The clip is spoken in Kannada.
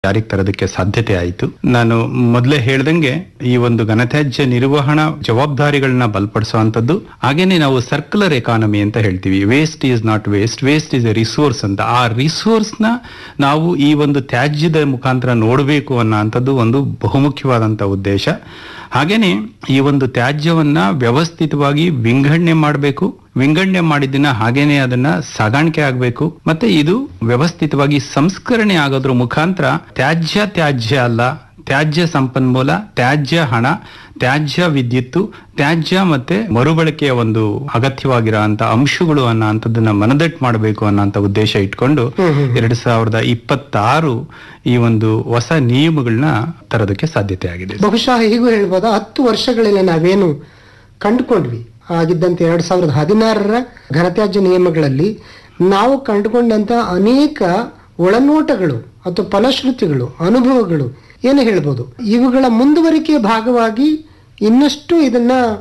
ಜಾರಿಗೆ ತರೋದಕ್ಕೆ ಸಾಧ್ಯತೆ ಆಯಿತು ನಾನು ಮೊದಲೇ ಹೇಳ್ದಂಗೆ ಈ ಒಂದು ಘನತ್ಯಾಜ್ಯ ನಿರ್ವಹಣಾ ಜವಾಬ್ದಾರಿಗಳನ್ನ ಬಲಪಡಿಸುವಂತದ್ದು ಹಾಗೇನೆ ನಾವು ಸರ್ಕ್ಯುಲರ್ ಎಕಾನಮಿ ಅಂತ ಹೇಳ್ತೀವಿ waste is not waste waste is a resource ಅಂತ ಆ ರಿಸೋರ್ಸ್ ನ ನಾವು ಈ ಒಂದು ತ್ಯಾಜ್ಯದ ಮುಖಾಂತರ ನೋಡಬೇಕು ಅನ್ನೋಂಥದ್ದು ಒಂದು ಬಹುಮುಖ್ಯವಾದಂತ ಉದ್ದೇಶ ಹಾಗೇನೆ ಈ ಒಂದು ತ್ಯಾಜ್ಯವನ್ನ ವ್ಯವಸ್ಥಿತವಾಗಿ ವಿಂಗಡಣೆ ಮಾಡಬೇಕು ವಿಂಗಡಣೆ ಮಾಡಿದ್ದನ್ನ ಹಾಗೇನೆ ಅದನ್ನ ಸಾಗಾಣಿಕೆ ಆಗಬೇಕು ಮತ್ತೆ ಇದು ವ್ಯವಸ್ಥಿತವಾಗಿ ಸಂಸ್ಕರಣೆ ಆಗೋದ್ರ ಮುಖಾಂತರ ತ್ಯಾಜ್ಯ ತ್ಯಾಜ್ಯ ಅಲ್ಲ ತ್ಯಾಜ್ಯ ಸಂಪನ್ಮೂಲ ತ್ಯಾಜ್ಯ ಹಣ ತ್ಯಾಜ್ಯ ವಿದ್ಯುತ್ತು ತ್ಯಾಜ್ಯ ಮತ್ತೆ ಮರುಬಳಕೆಯ ಒಂದು ಅಗತ್ಯವಾಗಿರೋಂತ ಅಂಶಗಳು ಅನ್ನೋ ಅಂತದನ್ನ ಮನದಟ್ಟು ಮಾಡಬೇಕು ಅನ್ನೋಂಥ ಉದ್ದೇಶ ಇಟ್ಕೊಂಡು ಎರಡ್ ಸಾವಿರದ ಇಪ್ಪತ್ತಾರು ಈ ಒಂದು ಹೊಸ ನಿಯಮಗಳನ್ನ ತರೋದಕ್ಕೆ ಸಾಧ್ಯತೆ ಆಗಿದೆ ಬಹುಶಃ ಹೀಗೂ ಹೇಳ್ಬೋದಾ ಹತ್ತು ವರ್ಷಗಳಲ್ಲಿ ನಾವೇನು ಕಂಡುಕೊಂಡ್ವಿ ಆಗಿದ್ದಂತೆ ಎರಡ್ ಸಾವಿರದ ಹದಿನಾರರ ಘನತ್ಯಾಜ್ಯ ನಿಯಮಗಳಲ್ಲಿ ನಾವು ಕಂಡುಕೊಂಡಂತ ಅನೇಕ ಒಳನೋಟಗಳು ಅಥವಾ ಫಲಶ್ರುತಿಗಳು ಅನುಭವಗಳು ಏನು ಹೇಳ್ಬೋದು ಇವುಗಳ ಮುಂದುವರಿಕೆಯ ಭಾಗವಾಗಿ ಇನ್ನಷ್ಟು ಇದನ್ನ